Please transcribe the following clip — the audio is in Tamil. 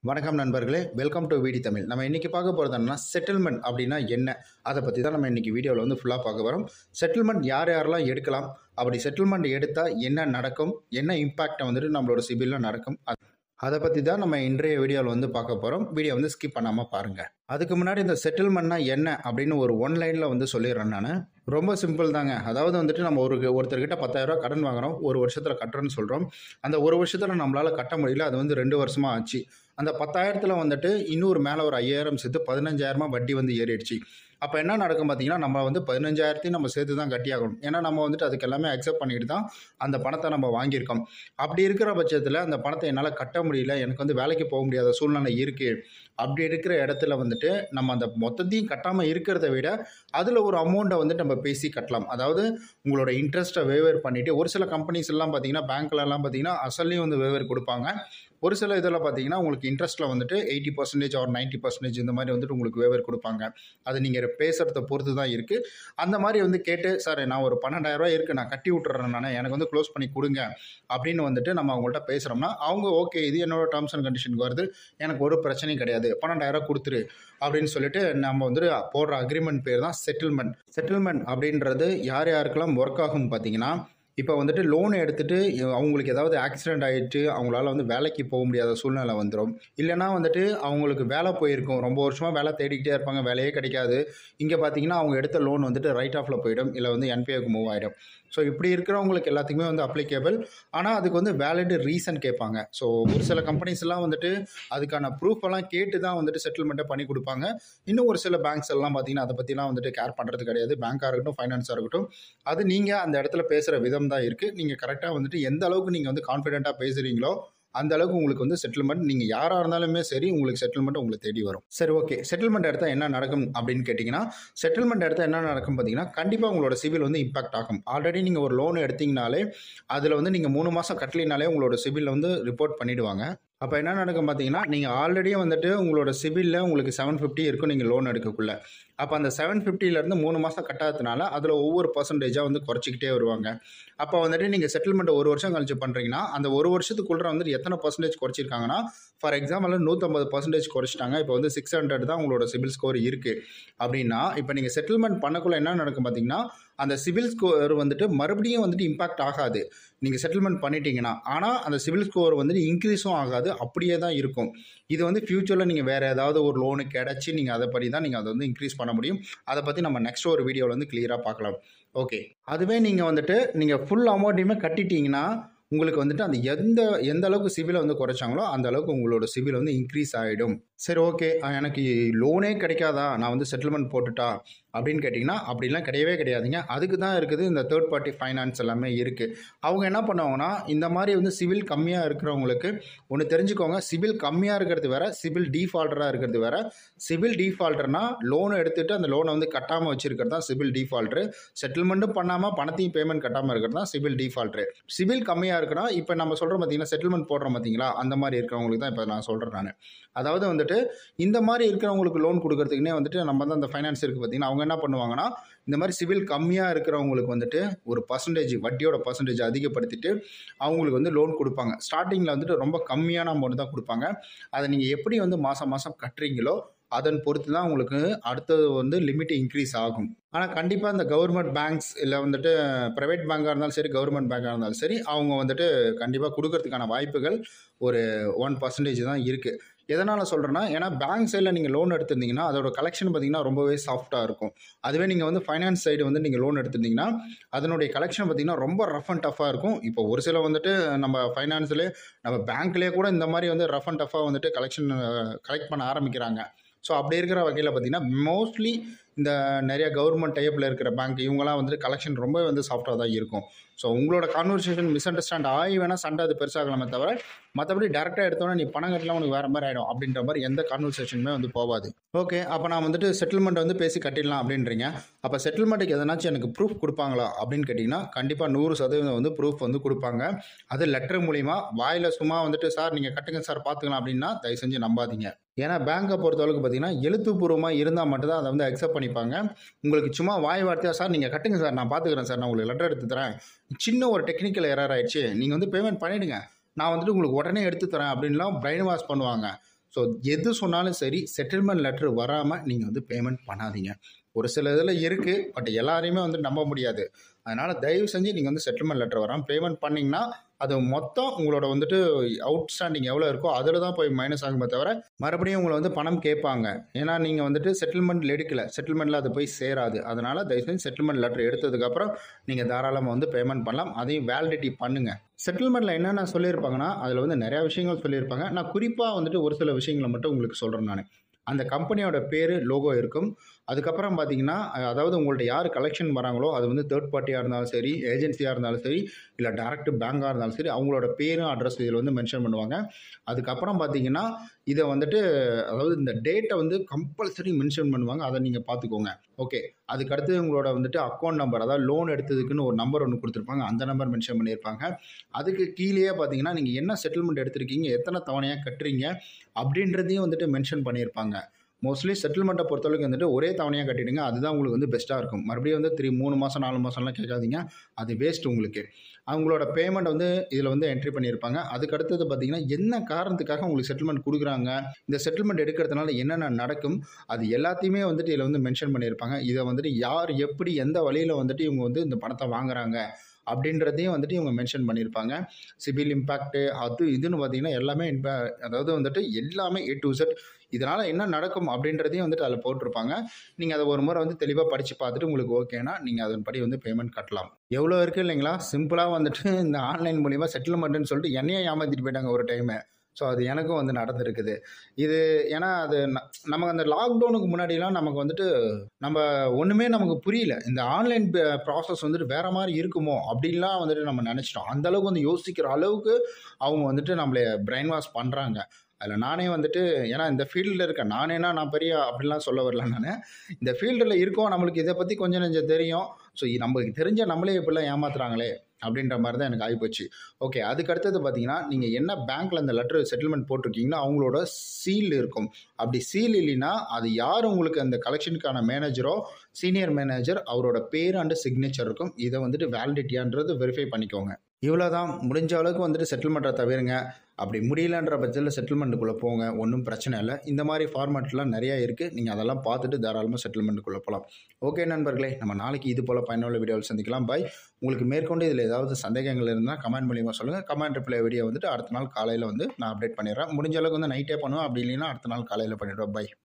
வணக்கம் நண்பர்களே வெல்கம் டு விடி தமிழ் நம்ம இன்றைக்கி பார்க்க போகிறது என்னன்னா செட்டில்மெண்ட் அப்படின்னா என்ன அதை பற்றி தான் நம்ம இன்றைக்கி வீடியோவில் வந்து ஃபுல்லாக பார்க்க போகிறோம் செட்டில்மெண்ட் யார் யாரெல்லாம் எடுக்கலாம் அப்படி செட்டில்மெண்ட் எடுத்தால் என்ன நடக்கும் என்ன இம்பேக்டை வந்துட்டு நம்மளோட சிபிலில் நடக்கும் அது- அதை பற்றி தான் நம்ம இன்றைய வீடியோவில் வந்து பார்க்க போகிறோம் வீடியோ வந்து ஸ்கிப் பண்ணாமல் பாருங்கள் அதுக்கு முன்னாடி இந்த செட்டில்மெண்ட்னா என்ன அப்படின்னு ஒரு ஒன் லைனில் வந்து சொல்லிடுறேன் நான் ரொம்ப சிம்பிள் தாங்க அதாவது வந்துட்டு நம்ம ஒரு ஒருத்தர்கிட்ட பத்தாயிரரூவா கடன் வாங்குறோம் ஒரு வருஷத்தில் கட்டுறோன்னு சொல்கிறோம் அந்த ஒரு வருஷத்தில் நம்மளால் கட்ட முடியல அது வந்து ரெண்டு வருஷமாக ஆச்சு அந்த பத்தாயிரத்தில் வந்துட்டு இன்னொரு மேலே ஒரு ஐயாயிரம் சேர்த்து பதினஞ்சாயிரமா வட்டி வந்து ஏறிடுச்சு அப்போ என்ன நடக்கும் பார்த்தீங்கன்னா நம்ம வந்து பதினஞ்சாயிரத்தையும் நம்ம சேர்த்து தான் கட்டியாகணும் ஏன்னா நம்ம வந்துட்டு அதுக்கு எல்லாமே அக்செப்ட் பண்ணிட்டு தான் அந்த பணத்தை நம்ம வாங்கியிருக்கோம் அப்படி இருக்கிற பட்சத்தில் அந்த பணத்தை என்னால் கட்ட முடியல எனக்கு வந்து வேலைக்கு போக முடியாத சூழ்நிலை இருக்குது அப்படி இருக்கிற இடத்துல வந்துட்டு நம்ம அந்த மொத்தத்தையும் கட்டாமல் இருக்கிறத விட அதில் ஒரு அமௌண்ட்டை வந்துட்டு நம்ம பேசி கட்டலாம் அதாவது உங்களோட இன்ட்ரெஸ்ட்டை வேவேர் பண்ணிவிட்டு ஒரு சில கம்பெனிஸ் எல்லாம் பார்த்தீங்கன்னா பேங்க்லலாம் பார்த்தீங்கன்னா அசல்லையும் வந்து வேவேர் கொடுப்பாங்க ஒரு சில இதில் பார்த்தீங்கன்னா உங்களுக்கு இன்ட்ரெஸ்ட்டில் வந்துட்டு eighty percentage or ninety percentage இந்த மாதிரி வந்துட்டு உங்களுக்கு வேவர் கொடுப்பாங்க அது நீங்கள் பேசுகிறத பொறுத்து தான் இருக்குது அந்த மாதிரி வந்து கேட்டு சார் நான் ஒரு பன்னெண்டாயிரரூவா இருக்குது நான் கட்டி விட்டுறேன் நான் எனக்கு வந்து க்ளோஸ் பண்ணி கொடுங்க அப்படின்னு வந்துட்டு நம்ம அவங்கள்ட்ட பேசுகிறோம்னா அவங்க ஓகே இது என்னோட டேர்ம்ஸ் அண்ட் கண்டிஷனுக்கு வருது எனக்கு ஒரு பிரச்சனையும் கிடையாது பன்னெண்டாயிரரூவா கொடுத்துரு அப்படின்னு சொல்லிட்டு நம்ம வந்து போடுற அக்ரிமெண்ட் பேர் தான் செட்டில்மெண்ட் செட்டில்மெண்ட் அப்படின்றது யார் யாருக்கெல்லாம் ஒர்க் ஆகும் பார்த்தீங்கன்னா இப்போ வந்துட்டு லோன் எடுத்துட்டு அவங்களுக்கு ஏதாவது ஆக்சிடென்ட் ஆகிட்டு அவங்களால வந்து வேலைக்கு போக முடியாத சூழ்நிலை வந்துடும் இல்லைனா வந்துட்டு அவங்களுக்கு வேலை போயிருக்கும் ரொம்ப வருஷமாக வேலை தேடிக்கிட்டே இருப்பாங்க வேலையே கிடைக்காது இங்கே பார்த்தீங்கன்னா அவங்க எடுத்த லோன் வந்துட்டு ரைட் ஆஃபில் போயிடும் இல்லை வந்து என்பிஏக்கு மூவ் ஆகிடும் ஸோ இப்படி இருக்கிறவங்களுக்கு எல்லாத்துக்குமே வந்து அப்ளிகேபிள் ஆனால் அதுக்கு வந்து வேலிட் ரீசன் கேட்பாங்க ஸோ ஒரு சில கம்பெனிஸ் எல்லாம் வந்துட்டு அதுக்கான ப்ரூஃப் எல்லாம் கேட்டு தான் வந்துட்டு செட்டில்மெண்ட்டை பண்ணி கொடுப்பாங்க இன்னும் ஒரு சில பேங்க்ஸ் எல்லாம் பார்த்தீங்கன்னா அதை பற்றிலாம் வந்துட்டு கேர் பண்ணுறது கிடையாது பேங்காக இருக்கட்டும் ஃபைனான்ஸாக இருக்கட்டும் அது நீங்கள் அந்த இடத்துல பேசுகிற விதம் தான் இருக்குது நீங்கள் கரெக்டாக வந்துட்டு எந்த அளவுக்கு நீங்கள் வந்து கான்ஃபிடென்ட்டாக பேசுகிறீங்களோ அந்த அளவுக்கு உங்களுக்கு வந்து செட்டில்மெண்ட் நீங்கள் யாராக இருந்தாலுமே சரி உங்களுக்கு செட்டில்மெண்ட் உங்களுக்கு தேடி வரும் சரி ஓகே செட்டில்மெண்ட் எடுத்தால் என்ன நடக்கும் அப்படின்னு கேட்டிங்கன்னா செட்டில்மெண்ட் எடுத்தால் என்ன நடக்கும் பார்த்தீங்கன்னா கண்டிப்பாக உங்களோட சிவில் வந்து இம்பாக்ட் ஆகும் ஆல்ரெடி நீங்கள் ஒரு லோன் எடுத்தீங்கனாலே அதில் வந்து நீங்கள் மூணு மாதம் கட்டலினாலே உங்களோட சிவில் வந்து ரிப்போர்ட் பண்ணிவிடுவாங்க அப்போ என்ன நடக்கும் பார்த்தீங்கன்னா நீங்கள் ஆல்ரெடியே வந்துட்டு உங்களோட சிபிலில் உங்களுக்கு செவன் ஃபிஃப்டி இருக்கும் நீங்கள் லோன் எடுக்கக்குள்ள அப்போ அந்த செவன் ஃபிஃப்டிலேருந்து மூணு மாதம் கட்டாததுனால அதில் ஒவ்வொரு பர்சன்டேஜாக வந்து குறைச்சிக்கிட்டே வருவாங்க அப்போ வந்துட்டு நீங்கள் செட்டில்மெண்ட் ஒரு வருஷம் கழிச்சு பண்ணுறீங்கன்னா அந்த ஒரு வருஷத்துக்குள்ளே வந்துட்டு எத்தனை பர்சன்டேஜ் குறைச்சிருக்காங்கன்னா ஃபார் எக்ஸாம்பிள் நூற்றம்பது பர்சன்டேஜ் குறைச்சிட்டாங்க இப்போ வந்து சிக்ஸ் ஹண்ட்ரட் தான் உங்களோட சிபில் ஸ்கோர் இருக்குது அப்படின்னா இப்போ நீங்கள் செட்டில்மெண்ட் பண்ணக்குள்ள என்ன நடக்கும் பார்த்தீங்கன்னா அந்த சிவில் ஸ்கோர் வந்துட்டு மறுபடியும் வந்துட்டு இம்பாக்ட் ஆகாது நீங்கள் செட்டில்மெண்ட் பண்ணிட்டீங்கன்னா ஆனால் அந்த சிவில் ஸ்கோர் வந்துட்டு இன்க்ரீஸும் ஆகாது அப்படியே தான் இருக்கும் இது வந்து ஃப்யூச்சரில் நீங்கள் வேறு ஏதாவது ஒரு லோனு கிடச்சி நீங்கள் அதை படி தான் நீங்கள் அதை வந்து இன்க்ரீஸ் பண்ண முடியும் அதை பற்றி நம்ம நெக்ஸ்ட் ஒரு வீடியோவில் வந்து கிளியராக பார்க்கலாம் ஓகே அதுவே நீங்கள் வந்துட்டு நீங்கள் ஃபுல் அமௌண்ட்டையுமே கட்டிட்டீங்கன்னா உங்களுக்கு வந்துட்டு அந்த எந்த எந்த அளவுக்கு சிவிலை வந்து குறைச்சாங்களோ அந்த அளவுக்கு உங்களோட சிவில் வந்து இன்க்ரீஸ் ஆகிடும் சரி ஓகே எனக்கு லோனே கிடைக்காதா நான் வந்து செட்டில்மெண்ட் போட்டுட்டா அப்படின்னு கேட்டிங்கன்னா அப்படிலாம் கிடையவே கிடையாதுங்க அதுக்கு தான் இருக்குது இந்த தேர்ட் பார்ட்டி ஃபைனான்ஸ் எல்லாமே இருக்குது அவங்க என்ன பண்ணுவாங்கன்னா இந்த மாதிரி வந்து சிவில் கம்மியாக இருக்கிறவங்களுக்கு ஒன்று தெரிஞ்சுக்கோங்க சிவில் கம்மியாக இருக்கிறது வேற சிவில் டீஃபால்ட்டராக இருக்கிறது வேற சிவில் டீஃபால்ட்டர்னா லோனை எடுத்துகிட்டு அந்த லோனை வந்து கட்டாமல் வச்சிருக்கிறது தான் சிவில் டீஃபால்ட்ரு செட்டில்மெண்ட்டும் பண்ணாமல் பணத்தையும் பேமெண்ட் கட்டாமல் இருக்கிறது தான் சிவில் டீஃபால்ட்ரு சிவில் கம்மியாக இருக்குன்னா இப்போ நம்ம சொல்கிறோம் பார்த்தீங்கன்னா செட்டில்மெண்ட் போடுறோம் பார்த்தீங்களா அந்த மாதிரி இருக்கிறவங்களுக்கு தான் இப்போ நான் சொல்கிறேன் நான் அதாவது வந்துட்டு இந்த மாதிரி இருக்கிறவங்களுக்கு லோன் கொடுக்கறதுக்குனே வந்துட்டு நம்ம தான் அந்த ஃபைனான்ஸ் இருக்குது பார்த்தீங்கன்னா அவங்க என்ன பண்ணுவாங்கன்னா இந்த மாதிரி சிவில் கம்மியாக இருக்கிறவங்களுக்கு வந்துட்டு ஒரு பர்சன்டேஜ் வட்டியோட பர்சன்டேஜ் அதிகப்படுத்திட்டு அவங்களுக்கு வந்து லோன் கொடுப்பாங்க ஸ்டார்டிங்கில் வந்துட்டு ரொம்ப கம்மியான அமௌண்ட் தான் கொடுப்பாங்க அதை நீங்கள் எப்படி வந்து மாதம் மாதம் கட்டுறீங்களோ அதன் பொறுத்து தான் உங்களுக்கு அடுத்தது வந்து லிமிட் இன்க்ரீஸ் ஆகும் ஆனால் கண்டிப்பாக இந்த கவர்மெண்ட் பேங்க்ஸ் இல்லை வந்துட்டு ப்ரைவேட் பேங்காக இருந்தாலும் சரி கவர்மெண்ட் பேங்காக இருந்தாலும் சரி அவங்க வந்துட்டு கண்டிப்பாக கொடுக்கறதுக்கான வாய்ப்புகள் ஒரு ஒன் பர்சன்டேஜ் தான் இருக்குது எதனால் சொல்கிறேன்னா ஏன்னா பேங்க் சைடில் நீங்கள் லோன் எடுத்திருந்தீங்கன்னா அதோட கலெக்ஷன் பார்த்தீங்கன்னா ரொம்பவே சாஃப்ட்டாக இருக்கும் அதுவே நீங்கள் வந்து ஃபைனான்ஸ் சைடு வந்து நீங்கள் லோன் எடுத்திருந்தீங்கன்னா அதனுடைய கலெக்ஷன் பார்த்தீங்கன்னா ரொம்ப ரஃப் அண்ட் டஃப்பாக இருக்கும் இப்போ ஒரு சில வந்துட்டு நம்ம ஃபைனான்ஸ்லேயே நம்ம பேங்க்லேயே கூட இந்த மாதிரி வந்து ரஃப் அண்ட் டஃப்பாக வந்துட்டு கலெக்ஷன் கலெக்ட் பண்ண ஆரம்பிக்கிறாங்க ஸோ அப்படி இருக்கிற வகையில் பார்த்தீங்கன்னா மோஸ்ட்லி இந்த நிறைய கவர்மெண்ட் டைப்பில் இருக்கிற பேங்க் இவங்கலாம் வந்துட்டு கலெக்ஷன் ரொம்ப வந்து சாஃப்டாக தான் இருக்கும் ஸோ உங்களோட கான்வர்சேஷன் மிஸ் அண்டர்ஸ்டாண்ட் ஆகி வேணால் சண்டை அது பெருசாகலாமே தவிர மற்றபடி டேரெக்டாக எடுத்தோன்னே நீ பணம் கட்டலாம் உனக்கு வேறு மாதிரி ஆகிடும் அப்படின்ற மாதிரி எந்த கான்வர்சேஷனுமே வந்து போகாது ஓகே அப்போ நான் வந்துட்டு செட்டில்மெண்ட் வந்து பேசி கட்டிடலாம் அப்படின்றீங்க அப்போ செட்டில்மெண்ட்டுக்கு எதனாச்சும் எனக்கு ப்ரூஃப் கொடுப்பாங்களா அப்படின்னு கேட்டிங்கன்னா கண்டிப்பாக நூறு சதவீதம் வந்து ப்ரூஃப் வந்து கொடுப்பாங்க அது லெட்டர் மூலிமா வாயில் சும்மா வந்துட்டு சார் நீங்கள் கட்டுங்க சார் பார்த்துக்கலாம் அப்படின்னா தயவு செஞ்சு நம்பாதீங்க ஏன்னா பேங்கை பொறுத்தளவுக்கு பார்த்தீங்கன்னா எழுத்துப்பூர்வமாக இருந்தால் மட்டும்தான் அதை வந்து அக்செப்ட் பண்ணிப்பாங்க உங்களுக்கு சும்மா வாய் வார்த்தையாக சார் நீங்கள் கட்டுங்க சார் நான் பார்த்துக்கிறேன் சார் நான் உங்களுக்கு லெட்டர் எடுத்து தரேன் சின்ன ஒரு டெக்னிக்கல் எரர் ஆயிடுச்சு நீங்கள் வந்து பேமெண்ட் பண்ணிவிடுங்க நான் வந்துட்டு உங்களுக்கு உடனே எடுத்து தரேன் அப்படின்லாம் பிரெயின் வாஷ் பண்ணுவாங்க ஸோ எது சொன்னாலும் சரி செட்டில்மெண்ட் லெட்டர் வராமல் நீங்கள் வந்து பேமெண்ட் பண்ணாதீங்க ஒரு சில இதில் இருக்குது பட் எல்லாரையுமே வந்து நம்ப முடியாது அதனால் தயவு செஞ்சு நீங்கள் வந்து செட்டில்மெண்ட் லெட்டர் வராமல் பேமெண்ட் பண்ணிங்கன்னா அது மொத்தம் உங்களோட வந்துட்டு அவுட்ஸ்டாண்டிங் எவ்வளோ இருக்கோ அதில் தான் போய் மைனஸ் ஆகுமே தவிர மறுபடியும் உங்களை வந்து பணம் கேட்பாங்க ஏன்னா நீங்கள் வந்துட்டு செட்டில்மெண்ட் எடுக்கல செட்டில்மெண்ட்டில் அது போய் சேராது அதனால் தயவு செஞ்சு செட்டில்மெண்ட் லெட்டர் எடுத்ததுக்கப்புறம் நீங்கள் தாராளமாக வந்து பேமெண்ட் பண்ணலாம் அதையும் வேலிடிட்டி பண்ணுங்கள் செட்டில்மெண்ட்டில் என்னென்ன சொல்லியிருப்பாங்கன்னா அதில் வந்து நிறையா விஷயங்கள் சொல்லியிருப்பாங்க நான் குறிப்பாக வந்துட்டு ஒரு சில விஷயங்களை மட்டும் உங்களுக்கு சொல்கிறேன் நான் அந்த கம்பெனியோட பேர் லோகோ இருக்கும் அதுக்கப்புறம் பார்த்தீங்கன்னா அதாவது உங்கள்ட்ட யார் கலெக்ஷன் வராங்களோ அது வந்து தேர்ட் பார்ட்டியாக இருந்தாலும் சரி ஏஜென்சியாக இருந்தாலும் சரி இல்லை டேரக்ட் பேங்காக இருந்தாலும் சரி அவங்களோட பேரும் அட்ரஸ் இதில் வந்து மென்ஷன் பண்ணுவாங்க அதுக்கப்புறம் பார்த்தீங்கன்னா இதை வந்துட்டு அதாவது இந்த டேட்டை வந்து கம்பல்சரி மென்ஷன் பண்ணுவாங்க அதை நீங்கள் பார்த்துக்கோங்க ஓகே அதுக்கடுத்து உங்களோட வந்துட்டு அக்கௌண்ட் நம்பர் அதாவது லோன் எடுத்ததுக்குன்னு ஒரு நம்பர் ஒன்று கொடுத்துருப்பாங்க அந்த நம்பர் மென்ஷன் பண்ணியிருப்பாங்க அதுக்கு கீழேயே பார்த்தீங்கன்னா நீங்கள் என்ன செட்டில்மெண்ட் எடுத்திருக்கீங்க எத்தனை தவணையாக கட்டுறீங்க அப்படின்றதையும் வந்துட்டு மென்ஷன் பண்ணியிருப்பாங்க மோஸ்ட்லி செட்டில்மெண்ட்டை பொறுத்தளவுக்கு வந்துட்டு ஒரே தவணையாக கட்டிடுங்க அதுதான் உங்களுக்கு வந்து பெஸ்ட்டாக இருக்கும் மறுபடியும் வந்து த்ரீ மூணு மாதம் நாலு மாதம்லாம் கேட்காதீங்க அது வேஸ்ட் உங்களுக்கு அவங்களோட பேமெண்ட் வந்து இதில் வந்து என்ட்ரி பண்ணியிருப்பாங்க அதுக்கு அடுத்தது பார்த்தீங்கன்னா என்ன காரணத்துக்காக உங்களுக்கு செட்டில்மெண்ட் கொடுக்குறாங்க இந்த செட்டில்மெண்ட் எடுக்கிறதுனால என்னென்ன நடக்கும் அது எல்லாத்தையுமே வந்துட்டு இதில் வந்து மென்ஷன் பண்ணியிருப்பாங்க இதை வந்துட்டு யார் எப்படி எந்த வழியில் வந்துட்டு இவங்க வந்து இந்த பணத்தை வாங்குறாங்க அப்படின்றதையும் வந்துட்டு இவங்க மென்ஷன் பண்ணியிருப்பாங்க சிபில் இம்பேக்ட்டு அது இதுன்னு பார்த்தீங்கன்னா எல்லாமே இம்பே அதாவது வந்துட்டு எல்லாமே ஏ டு செட் இதனால் என்ன நடக்கும் அப்படின்றதையும் வந்துட்டு அதில் போட்டிருப்பாங்க நீங்கள் அதை ஒரு முறை வந்து தெளிவாக படித்து பார்த்துட்டு உங்களுக்கு ஓகேனா நீங்கள் அதன்படி வந்து பேமெண்ட் கட்டலாம் எவ்வளோ இருக்குது இல்லைங்களா சிம்பிளாக வந்துட்டு இந்த ஆன்லைன் மூலிமா செட்டில்மெண்ட்டுன்னு சொல்லிட்டு என்னையே ஏமாற்றிட்டு போயிட்டாங்க ஒரு டைமு ஸோ அது எனக்கும் வந்து நடந்திருக்குது இது ஏன்னா அது ந- நமக்கு அந்த லாக்டவுனுக்கு முன்னாடிலாம் நமக்கு வந்துட்டு நம்ம ஒன்றுமே நமக்கு புரியல இந்த ஆன்லைன் ப்ராசஸ் வந்துட்டு வேற மாதிரி இருக்குமோ அப்படின்லாம் வந்துட்டு நம்ம நினச்சிட்டோம் அந்த அளவுக்கு வந்து யோசிக்கிற அளவுக்கு அவங்க வந்துட்டு நம்மளை பிரெயின் வாஷ் பண்ணுறாங்க அதில் நானே வந்துட்டு ஏன்னா இந்த ஃபீல்டில் இருக்கேன் நானேனா நான் பெரிய அப்படிலாம் சொல்ல வரல நான் இந்த ஃபீல்டில் இருக்கோம் நம்மளுக்கு இதை பற்றி கொஞ்சம் நெஞ்சம் தெரியும் ஸோ நம்மளுக்கு தெரிஞ்ச நம்மளே இப்படிலாம் ஏமாத்துறாங்களே அப்படின்ற மாதிரி தான் எனக்கு ஆகிப்போச்சு ஓகே அதுக்கு அடுத்தது பார்த்தீங்கன்னா நீங்கள் என்ன பேங்க்கில் அந்த லெட்டர் செட்டில்மெண்ட் போட்டிருக்கீங்களோ அவங்களோட சீல் இருக்கும் அப்படி சீல் இல்லைன்னா அது யார் உங்களுக்கு அந்த கலெக்ஷனுக்கான மேனேஜரோ சீனியர் மேனேஜர் அவரோட பேர் அண்டு சிக்னேச்சர் இருக்கும் இதை வந்துட்டு வேலிடிட்டியான்றது வெரிஃபை பண்ணிக்கோங்க இவ்வளோதான் முடிஞ்ச அளவுக்கு வந்துட்டு செட்டில்மெண்ட்டை தவிருங்க அப்படி முடியலன்ற பட்சத்தில் செட்டில்மெண்ட்டுக்குள்ளே போங்க ஒன்றும் பிரச்சனை இல்லை இந்த மாதிரி ஃபார்மேட்லாம் நிறையா இருக்குது நீங்கள் அதெல்லாம் பார்த்துட்டு தாராளமாக செட்டில்மெண்ட்டுக்குள்ளே போகலாம் ஓகே நண்பர்களே நம்ம நாளைக்கு இது போல் பயனுள்ள வீடியோவில் சந்திக்கலாம் பாய் உங்களுக்கு மேற்கொண்டு இதில் ஏதாவது சந்தேகங்கள் இருந்தால் கமெண்ட் மூலியமாக சொல்லுங்கள் கமெண்ட் ரிப்ளை வீடியோ வந்துட்டு அடுத்த நாள் காலையில் வந்து நான் அப்டேட் பண்ணிடுறேன் முடிஞ்ச அளவுக்கு வந்து நைட்டே பண்ணுவேன் அப்படி இல்லைன்னா அடுத்த நாள் காலையில் பண்ணிடுவேன் பை